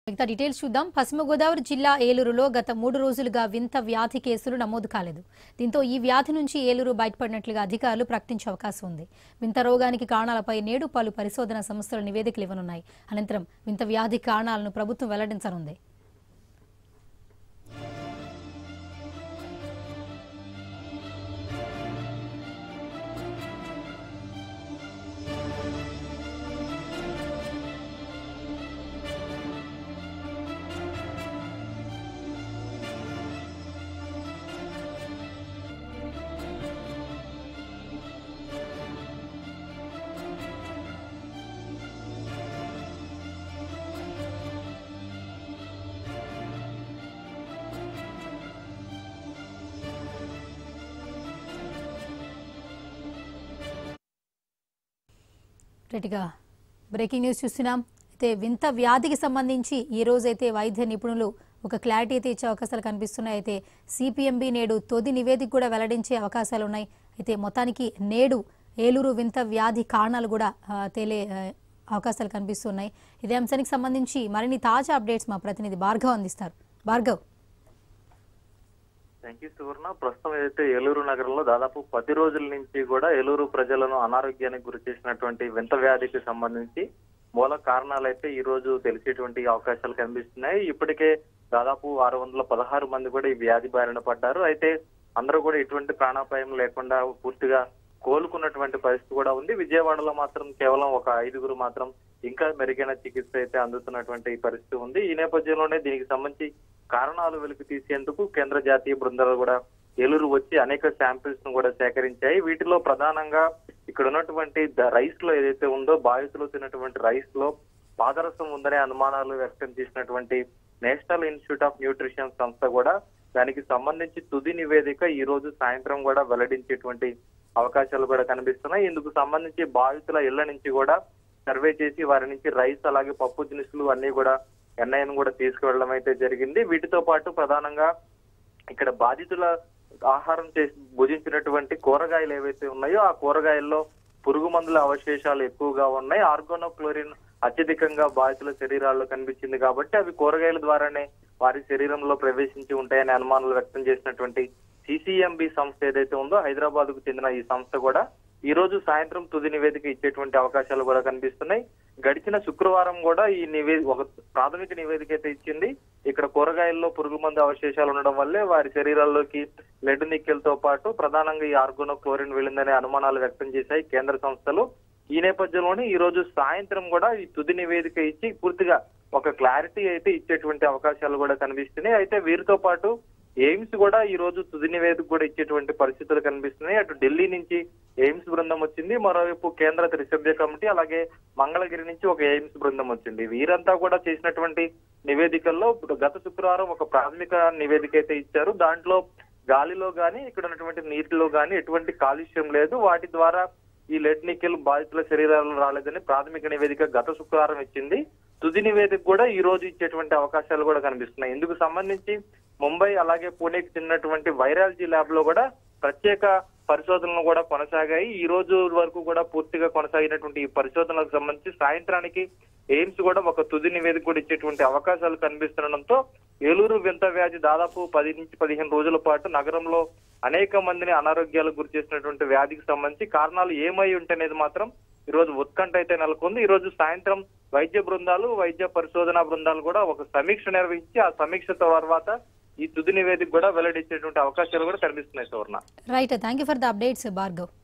మిగతా డీటెయిల్స్ చూద్దాం పశ్చిమ గోదావరి జిల్లా ఏలూరులో గత మూడు రోజులుగా వింత వ్యాధి కేసులు నమోదు కాలేదు దీంతో ఈ వ్యాధి నుంచి ఏలూరు బయటపడినట్లుగా అధికారులు ప్రకటించే అవకాశం ఉంది వింత రోగానికి కారణాలపై నేడు పలు పరిశోధన సంస్థలు నివేదికలు ఇవ్వనున్నాయి అనంతరం వింత వ్యాధి కారణాలను ప్రభుత్వం వెల్లడించనుంది రెడ్డిగా బ్రేకింగ్ న్యూస్ చూస్తున్నాం అయితే వింత వ్యాధికి సంబంధించి ఈ రోజైతే వైద్య నిపుణులు ఒక క్లారిటీ అయితే ఇచ్చే అవకాశాలు కనిపిస్తున్నాయి అయితే సిపిఎంబి నేడు తొది నివేదిక కూడా వెల్లడించే అవకాశాలు ఉన్నాయి అయితే మొత్తానికి నేడు ఏలూరు వింత వ్యాధి కారణాలు కూడా ఆ, తేలే ఆ, అవకాశాలు కనిపిస్తున్నాయి ఇదే అంశానికి సంబంధించి మరిన్ని తాజా అప్డేట్స్ మా ప్రతినిధి భార్గవ్ అందిస్తారు భార్గవ్ థ్యాంక్ యూ సువర్ణ ప్రస్తుతం ఏదైతే ఏలూరు నగరంలో దాదాపు పది రోజుల నుంచి కూడా ఏలూరు ప్రజలను అనారోగ్యానికి గురి చేసినటువంటి వింత వ్యాధికి సంబంధించి మూల కారణాలు అయితే ఈ రోజు తెలిసేటువంటి అవకాశాలు కనిపిస్తున్నాయి ఇప్పటికే దాదాపు ఆరు వందల పదహారు మంది కూడా ఈ వ్యాధి బారిన పడ్డారు అయితే అందరూ కూడా ఎటువంటి ప్రాణాపాయం లేకుండా పూర్తిగా కోలుకున్నటువంటి పరిస్థితి కూడా ఉంది విజయవాడలో మాత్రం కేవలం ఒక ఐదుగురు మాత్రం ఇంకా మెరుగైన చికిత్స అయితే అందుతున్నటువంటి పరిస్థితి ఉంది ఈ నేపథ్యంలోనే దీనికి సంబంధించి కారణాలు వెలికి తీసేందుకు కేంద్ర జాతీయ బృందాలు కూడా ఏలూరు వచ్చి అనేక శాంపిల్స్ ను కూడా సేకరించాయి వీటిలో ప్రధానంగా ఇక్కడ ఉన్నటువంటి ద- రైస్ లో ఏదైతే ఉందో బాధితులు తిన్నటువంటి రైస్ లో పాదరసం ఉందనే అనుమానాలు వ్యక్తం చేసినటువంటి నేషనల్ ఇన్స్టిట్యూట్ ఆఫ్ న్యూట్రిషన్ సంస్థ కూడా దానికి సంబంధించి తుది నివేదిక ఈ రోజు సాయంత్రం కూడా వెల్లడించేటువంటి అవకాశాలు కూడా కనిపిస్తున్నాయి ఇందుకు సంబంధించి బాధితుల ఇళ్ల నుంచి కూడా సర్వే చేసి వారి నుంచి రైస్ అలాగే పప్పు దినుసులు అన్ని కూడా ఎన్ఐఎన్ కూడా తీసుకువెళ్ళడం అయితే జరిగింది వీటితో పాటు ప్రధానంగా ఇక్కడ బాధితుల ఆహారం చేసి భుజించినటువంటి కూరగాయలు ఏవైతే ఉన్నాయో ఆ కూరగాయల్లో పురుగు మందుల అవశేషాలు ఎక్కువగా ఉన్నాయి ఆర్గోనోక్లోరిన్ అత్యధికంగా బాధితుల శరీరాల్లో కనిపించింది కాబట్టి అవి కూరగాయల ద్వారానే వారి శరీరంలో ప్రవేశించి ఉంటాయనే అనుమానాలు వ్యక్తం చేసినటువంటి సిసిఎంబి సంస్థ ఏదైతే ఉందో హైదరాబాద్ కు చెందిన ఈ సంస్థ కూడా ఈ రోజు సాయంత్రం తుది నివేదిక ఇచ్చేటువంటి అవకాశాలు కూడా కనిపిస్తున్నాయి గడిచిన శుక్రవారం కూడా ఈ నివేదిక ఒక ప్రాథమిక నివేదిక అయితే ఇచ్చింది ఇక్కడ కూరగాయల్లో పురుగు మందు అవశేషాలు ఉండడం వల్లే వారి శరీరాల్లోకి లెడ్ నిక్కెల్ తో పాటు ప్రధానంగా ఈ ఆర్గోనో క్లోరిన్ వెళ్ళిందనే అనుమానాలు వ్యక్తం చేశాయి కేంద్ర సంస్థలు ఈ నేపథ్యంలోనే ఈ రోజు సాయంత్రం కూడా ఈ తుది నివేదిక ఇచ్చి పూర్తిగా ఒక క్లారిటీ అయితే ఇచ్చేటువంటి అవకాశాలు కూడా కనిపిస్తున్నాయి అయితే వీరితో పాటు ఎయిమ్స్ కూడా ఈ రోజు తుది నివేదిక కూడా ఇచ్చేటువంటి పరిస్థితులు కనిపిస్తున్నాయి అటు ఢిల్లీ నుంచి ఎయిమ్స్ బృందం వచ్చింది మరోవైపు కేంద్ర త్రిసభ్య కమిటీ అలాగే మంగళగిరి నుంచి ఒక ఎయిమ్స్ బృందం వచ్చింది వీరంతా కూడా చేసినటువంటి నివేదికల్లో గత శుక్రవారం ఒక ప్రాథమిక నివేదిక అయితే ఇచ్చారు దాంట్లో గాలిలో గాని ఇక్కడ ఉన్నటువంటి నీటిలో గాని ఎటువంటి కాలుష్యం లేదు వాటి ద్వారా ఈ లెడ్ నికెల్ బాధితుల శరీరాల్లో రాలేదని ప్రాథమిక నివేదిక గత శుక్రవారం ఇచ్చింది తుది నివేదిక కూడా ఈ రోజు ఇచ్చేటువంటి అవకాశాలు కూడా కనిపిస్తున్నాయి ఇందుకు సంబంధించి ముంబై అలాగే పూణేకి చెందినటువంటి వైరాలజీ ల్యాబ్ లో కూడా ప్రత్యేక పరిశోధనలు కూడా కొనసాగాయి ఈ రోజు వరకు కూడా పూర్తిగా కొనసాగినటువంటి ఈ పరిశోధనలకు సంబంధించి సాయంత్రానికి ఎయిమ్స్ కూడా ఒక తుది నివేదిక కూడా ఇచ్చేటువంటి అవకాశాలు కనిపిస్తుండడంతో ఏలూరు వింత వ్యాధి దాదాపు పది నుంచి పదిహేను రోజుల పాటు నగరంలో అనేక మందిని అనారోగ్యాలకు గురి చేసినటువంటి వ్యాధికి సంబంధించి కారణాలు ఏమై ఉంటనేది మాత్రం ఈ రోజు ఉత్కంఠ అయితే నెలకొంది ఈ రోజు సాయంత్రం వైద్య బృందాలు వైద్య పరిశోధనా బృందాలు కూడా ఒక సమీక్ష నిర్వహించి ఆ సమీక్ష తర్వాత ఈ తుది నివేదిక కూడా వెల్లడించేటువంటి అవకాశాలు కూడా కనిపిస్తున్నాయి Suvarna right thank you for the updates Bhargav